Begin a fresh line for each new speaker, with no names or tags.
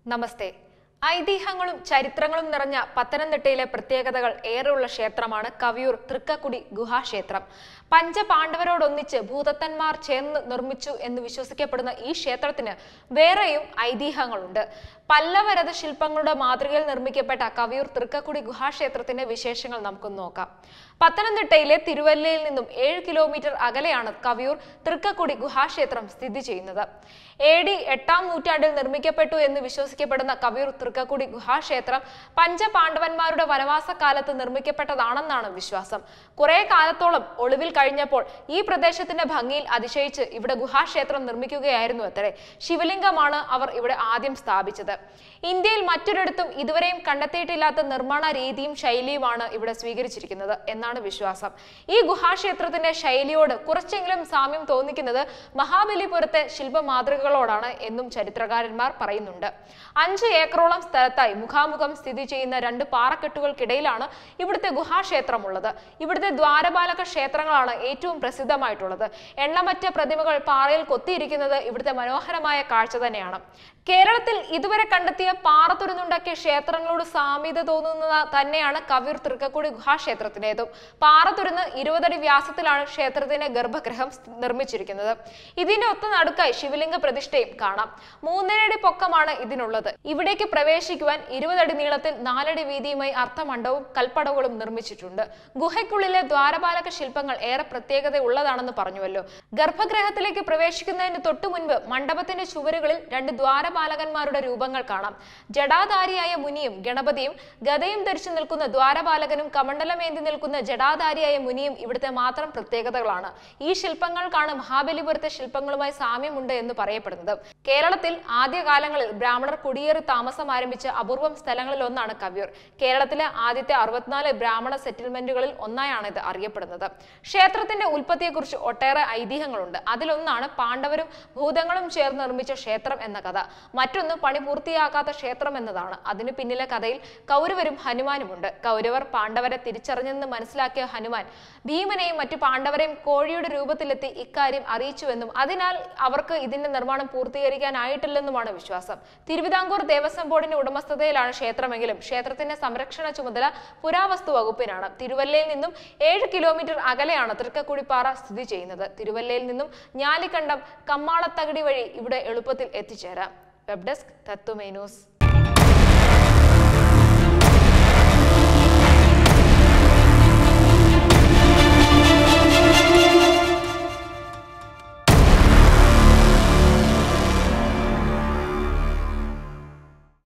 നമസ്തേ ഐതിഹ്യങ്ങളും ചരിത്രങ്ങളും നിറഞ്ഞ പത്തനംതിട്ടയിലെ പ്രത്യേകതകൾ ഏറെയുള്ള ക്ഷേത്രമാണ് കവിയൂർ തൃക്കക്കുടി ഗുഹാക്ഷേത്രം പഞ്ചപാണ്ഡവരോടൊന്നിച്ച് ഭൂതത്തന്മാർ ചേർന്ന് നിർമ്മിച്ചു എന്ന് വിശ്വസിക്കപ്പെടുന്ന ഈ ക്ഷേത്രത്തിന് വേറെയും ഐതിഹ്യങ്ങളുണ്ട് പല്ലവരഥ ശില്പങ്ങളുടെ മാതൃകയിൽ നിർമ്മിക്കപ്പെട്ട കവിയൂർ തൃക്കക്കുടി ഗുഹാക്ഷേത്രത്തിന്റെ വിശേഷങ്ങൾ നമുക്കൊന്ന് നോക്കാം പത്തനംതിട്ടയിലെ തിരുവല്ലയിൽ നിന്നും ഏഴ് കിലോമീറ്റർ അകലെയാണ് കവിയൂർ തൃക്കക്കുടി ഗുഹാക്ഷേത്രം സ്ഥിതി ചെയ്യുന്നത് എ ഡി എട്ടാം നൂറ്റാണ്ടിൽ നിർമ്മിക്കപ്പെട്ടു എന്ന് വിശ്വസിക്കപ്പെടുന്ന കവിയൂർ തൃക്കക്കുടി ഗുഹാക്ഷേത്രം പഞ്ചപാണ്ഡവന്മാരുടെ വനവാസ കാലത്ത് നിർമ്മിക്കപ്പെട്ടതാണെന്നാണ് വിശ്വാസം കുറെ കാലത്തോളം ഒളിവിൽ കഴിഞ്ഞപ്പോൾ ഈ പ്രദേശത്തിന്റെ ഭംഗിയിൽ അതിശയിച്ച് ഇവിടെ ഗുഹാക്ഷേത്രം നിർമ്മിക്കുകയായിരുന്നു അത്രേ ശിവലിംഗമാണ് അവർ ഇവിടെ ആദ്യം സ്ഥാപിച്ചത് ഇന്ത്യയിൽ മറ്റൊരിടത്തും ഇതുവരെയും കണ്ടെത്തിയിട്ടില്ലാത്ത നിർമ്മാണ രീതിയും ശൈലിയുമാണ് ഇവിടെ സ്വീകരിച്ചിരിക്കുന്നത് എന്നാണ് വിശ്വാസം ഈ ഗുഹാക്ഷേത്രത്തിന്റെ ശൈലിയോട് കുറച്ചെങ്കിലും സാമ്യം തോന്നിക്കുന്നത് മഹാബലിപുരത്തെ ശില്പ മാതൃകകളോടാണ് എന്നും ചരിത്രകാരന്മാർ പറയുന്നുണ്ട് അഞ്ച് ഏക്കറോളം സ്ഥലത്തായി മുഖാമുഖം സ്ഥിതി ചെയ്യുന്ന രണ്ട് പാറക്കെട്ടുകൾക്കിടയിലാണ് ഇവിടുത്തെ ഗുഹാക്ഷേത്രം ഉള്ളത് ഇവിടുത്തെ ദ്വാരപാലക ക്ഷേത്രങ്ങളാണ് ഏറ്റവും പ്രസിദ്ധമായിട്ടുള്ളത് എണ്ണമറ്റ പ്രതിമകൾ പാറയിൽ കൊത്തിയിരിക്കുന്നത് ഇവിടുത്തെ മനോഹരമായ കാഴ്ച തന്നെയാണ് കേരളത്തിൽ ഇതുവരെ കണ്ടെത്തിയ പാറ തുരന്നുണ്ടാക്കിയ ക്ഷേത്രങ്ങളോട് സാമ്യത തോന്നുന്നത് തന്നെയാണ് കവിർ തൃക്കക്കുടി ഗുഹാക്ഷേത്രത്തിൻ്റെതും പാറ തുരന്ന് ഇരുപതടി വ്യാസത്തിലാണ് ക്ഷേത്രത്തിന്റെ ഗർഭഗൃഹം സ് നിർമ്മിച്ചിരിക്കുന്നത് ഇതിന്റെ ഒത്ത നടുക്കായി ശിവലിംഗ പ്രതിഷ്ഠയും കാണാം മൂന്നരടി പൊക്കമാണ് ഇതിനുള്ളത് ഇവിടേക്ക് പ്രവേശിക്കുവാൻ ഇരുപതടി നീളത്തിൽ നാലടി വീതിയുമായി അർത്ഥമണ്ഡവും കൽപ്പടവുകളും നിർമ്മിച്ചിട്ടുണ്ട് ഗുഹയ്ക്കുള്ളിലെ ദ്വാരപാലക ശില്പങ്ങൾ ഏറെ പ്രത്യേകത ഉള്ളതാണെന്ന് പറഞ്ഞുവല്ലോ ഗർഭഗൃഹത്തിലേക്ക് പ്രവേശിക്കുന്നതിന് തൊട്ടു മുൻപ് മണ്ഡപത്തിന്റെ ചുവരുകളിൽ രണ്ട് ദ്വാരപാലകന്മാരുടെ രൂപങ്ങൾ കാണാം ജടാധാരിയായ മുനിയും ഗണപതിയും ഗതയും ധരിച്ചു നിൽക്കുന്ന ദ്വാരപാലകനും കമണ്ഡലമേന്തി നിൽക്കുന്ന ജടാധാരിയായ മുനിയും ഇവിടുത്തെ മാത്രം പ്രത്യേകതകളാണ് ഈ ശില്പങ്ങൾക്കാണ് മഹാബലിപുരത്തെ ശില്പങ്ങളുമായി സാമ്യമുണ്ട് എന്ന് പറയപ്പെടുന്നത് കേരളത്തിൽ ആദ്യകാലങ്ങളിൽ ബ്രാഹ്മണർ കുടിയേറി താമസം ആരംഭിച്ച അപൂർവം സ്ഥലങ്ങളിൽ ഒന്നാണ് കവിയൂർ കേരളത്തിലെ ആദ്യത്തെ അറുപത്തിനാല് ബ്രാഹ്മണ സെറ്റിൽമെന്റുകളിൽ ഒന്നായാണ് ഇത് അറിയപ്പെടുന്നത് ക്ഷേത്രത്തിന്റെ ഉൽപ്പത്തിയെക്കുറിച്ച് ഒട്ടേറെ ഐതിഹ്യങ്ങളുണ്ട് അതിലൊന്നാണ് പാണ്ഡവരും ഭൂതങ്ങളും ചേർന്ന് നിർമ്മിച്ച ക്ഷേത്രം എന്ന കഥ മറ്റൊന്ന് പണി പൂർത്തിയാക്കാത്ത ക്ഷേത്രം എന്നതാണ് അതിനു പിന്നിലെ കഥയിൽ കൗരവരും ഹനുമാനുമുണ്ട് കൗരവർ പാണ്ഡവരെ തിരിച്ചറിഞ്ഞെന്ന് മനസ്സിലാക്കിയ ഹനുമാൻ ഭീമനെയും മറ്റു പാണ്ഡവരെയും കോഴിയുടെ രൂപത്തിലെത്തി ഇക്കാര്യം അറിയിച്ചുവെന്നും അതിനാൽ അവർക്ക് ഇതിന്റെ നിർമ്മാണം പൂർത്തീകരിക്കാനായിട്ടില്ലെന്നുമാണ് വിശ്വാസം തിരുവിതാംകൂർ ദേവസ്വം ബോർഡിന്റെ ഉടമസ്ഥതയിലാണ് ക്ഷേത്രമെങ്കിലും ക്ഷേത്രത്തിന്റെ സംരക്ഷണ ചുമതല പുരാവസ്തു വകുപ്പിനാണ് തിരുവല്ലയിൽ നിന്നും ഏഴ് കിലോമീറ്റർ അകലെയാണ് തൃക്കക്കുടിപ്പാറ സ്ഥിതി ചെയ്യുന്നത് തിരുവല്ലയിൽ നിന്നും ഞാലിക്കണ്ടം കമ്മാളത്തകടി വഴി ഇവിടെ എളുപ്പത്തിൽ എത്തിച്ചേരാം വെബ് ഡെസ്ക് തത്വമേ ന്യൂസ്